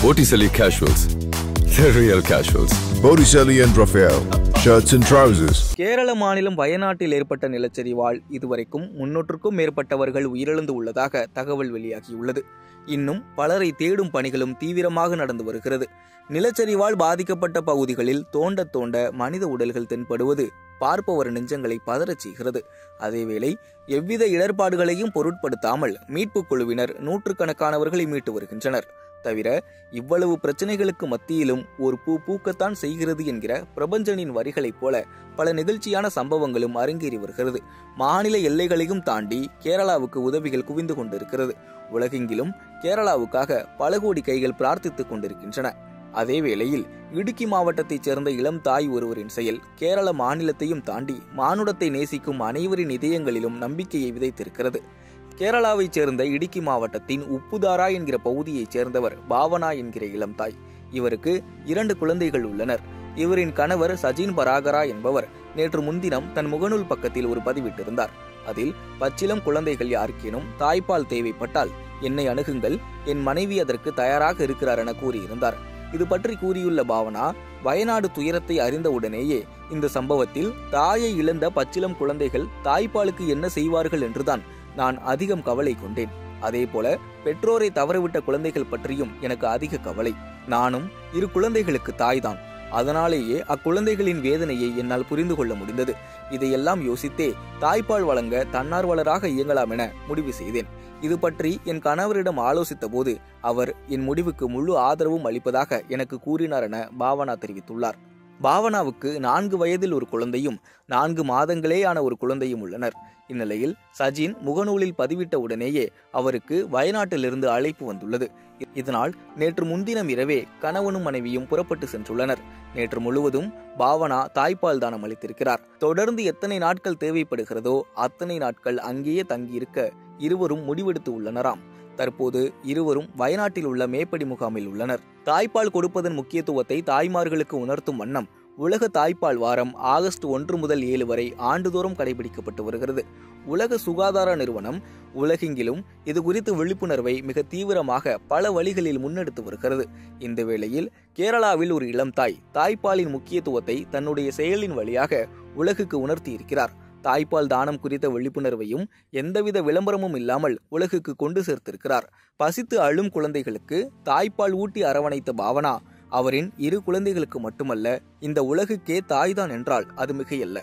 Botticelli Casuals. The real casuals. Botticelli and Raphael, shirts and trousers. Kerala மாநிலம் வயநாட்டில் ஏற்பட்ட நிலச்சரிவால் இதுவரைக்கும் முன்னூற்றுக்கும் மேற்பட்டவர்கள் உயிரிழந்து உள்ளதாக தகவல் வெளியாகியுள்ளது இன்னும் பலரை தேடும் பணிகளும் தீவிரமாக நடந்து வருகிறது நிலச்சரிவால் பாதிக்கப்பட்ட பகுதிகளில் தோண்ட தோண்ட மனித உடல்கள் தென்படுவது பார்ப்பவர் நெஞ்சங்களை பதறச் செய்கிறது அதேவேளை எவ்வித இடர்பாடுகளையும் பொருட்படுத்தாமல் மீட்புக் குழுவினர் நூற்றுக்கணக்கானவர்களை மீட்டு வருகின்றனர் தவிர இவ்வளவு பிரச்சனைகளுக்கு மத்தியிலும் ஒரு பூ பூக்கத்தான் செய்கிறது என்கிற பிரபஞ்சனின் வரிகளைப் போல பல நிகழ்ச்சியான சம்பவங்களும் அரங்கேறி வருகிறது மாநில எல்லைகளையும் தாண்டி கேரளாவுக்கு உதவிகள் குவிந்து கொண்டிருக்கிறது உலகெங்கிலும் கேரளாவுக்காக பல கோடி கைகள் பிரார்த்தித்துக் கொண்டிருக்கின்றன அதே வேளையில் இடுக்கி மாவட்டத்தைச் சேர்ந்த இளம் தாய் ஒருவரின் செயல் கேரள மாநிலத்தையும் தாண்டி மானுடத்தை நேசிக்கும் அனைவரின் இதயங்களிலும் நம்பிக்கையை விதைத்திருக்கிறது கேரளாவைச் சேர்ந்த இடுக்கி மாவட்டத்தின் உப்புதாரா என்கிற பகுதியைச் சேர்ந்தவர் பாவனா என்கிற இளம் தாய் இவருக்கு இரண்டு குழந்தைகள் உள்ளனர் இவரின் கணவர் சஜின் பராகரா என்பவர் நேற்று முன்தினம் தன் முகநூல் பக்கத்தில் ஒரு பதிவிட்டிருந்தார் அதில் பச்சிலம் குழந்தைகள் யாருக்கேனும் தாய்ப்பால் தேவைப்பட்டால் என்னை அணுகுங்கள் என் மனைவி அதற்கு தயாராக இருக்கிறார் என கூறியிருந்தார் இது பற்றி கூறியுள்ள பாவனா வயநாடு துயரத்தை அறிந்தவுடனேயே இந்த சம்பவத்தில் தாயை இழந்த பச்சிலம் குழந்தைகள் தாய்ப்பாலுக்கு என்ன செய்வார்கள் என்றுதான் நான் அதிகம் கவலை கொண்டேன் அதேபோல பெற்றோரை தவறவிட்ட குழந்தைகள் பற்றியும் எனக்கு அதிக கவலை நானும் இரு குழந்தைகளுக்கு தாய்தான் அதனாலேயே அக்குழந்தைகளின் வேதனையை என்னால் புரிந்து கொள்ள முடிந்தது இதையெல்லாம் யோசித்தே தாய்ப்பால் வழங்க தன்னார்வலராக இயங்கலாம் என முடிவு செய்தேன் இது பற்றி என் கணவரிடம் ஆலோசித்த போது அவர் என் முடிவுக்கு முழு ஆதரவும் அளிப்பதாக எனக்கு கூறினார் என பாவனா தெரிவித்துள்ளார் பாவனாவுக்கு நான்கு வயதில் ஒரு குழந்தையும் நான்கு மாதங்களே ஆன ஒரு குழந்தையும் உள்ளனர் இந்நிலையில் சஜின் முகநூலில் பதிவிட்ட உடனேயே அவருக்கு வயநாட்டிலிருந்து அழைப்பு வந்துள்ளது இதனால் நேற்று முன்தினம் இரவே கணவனும் மனைவியும் புறப்பட்டு சென்றுள்ளனர் நேற்று முழுவதும் பாவனா தாய்ப்பால் தானம் அளித்திருக்கிறார் தொடர்ந்து எத்தனை நாட்கள் தேவைப்படுகிறதோ அத்தனை நாட்கள் அங்கேயே தங்கியிருக்க இருவரும் முடிவெடுத்து உள்ளனராம் தற்போது இருவரும் வயநாட்டில் உள்ள மேப்படி முகாமில் உள்ளனர் தாய்ப்பால் கொடுப்பதன் முக்கியத்துவத்தை தாய்மார்களுக்கு உணர்த்தும் வண்ணம் உலக தாய்ப்பால் வாரம் ஆகஸ்ட் ஒன்று முதல் ஏழு வரை ஆண்டுதோறும் கடைபிடிக்கப்பட்டு வருகிறது உலக சுகாதார நிறுவனம் உலகெங்கிலும் இது குறித்து விழிப்புணர்வை மிக தீவிரமாக பல வழிகளில் முன்னெடுத்து வருகிறது இந்த வேளையில் கேரளாவில் ஒரு இளம் தாய் தாய்ப்பாலின் முக்கியத்துவத்தை தன்னுடைய செயலின் வழியாக உலகுக்கு உணர்த்தி இருக்கிறார் தாய்ப்பால் தானம் குறித்த விழிப்புணர்வையும் எந்தவித விளம்பரமும் இல்லாமல் உலகுக்கு கொண்டு சேர்த்திருக்கிறார் பசித்து அழும் குழந்தைகளுக்கு தாய்ப்பால் ஊட்டி அரவணைத்த பாவனா அவரின் இரு குழந்தைகளுக்கு மட்டுமல்ல இந்த உலகுக்கே தாய்தான் என்றால் அது மிகையல்ல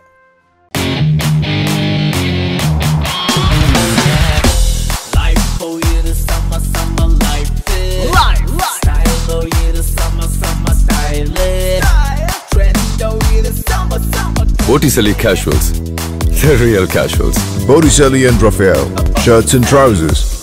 Life for you the summer, summer life is. Life, life. Style for you the summer, summer style is. Trend for you the summer, summer. Botticelli Casuals. The real casuals. Botticelli and Raphael, shirts and trousers.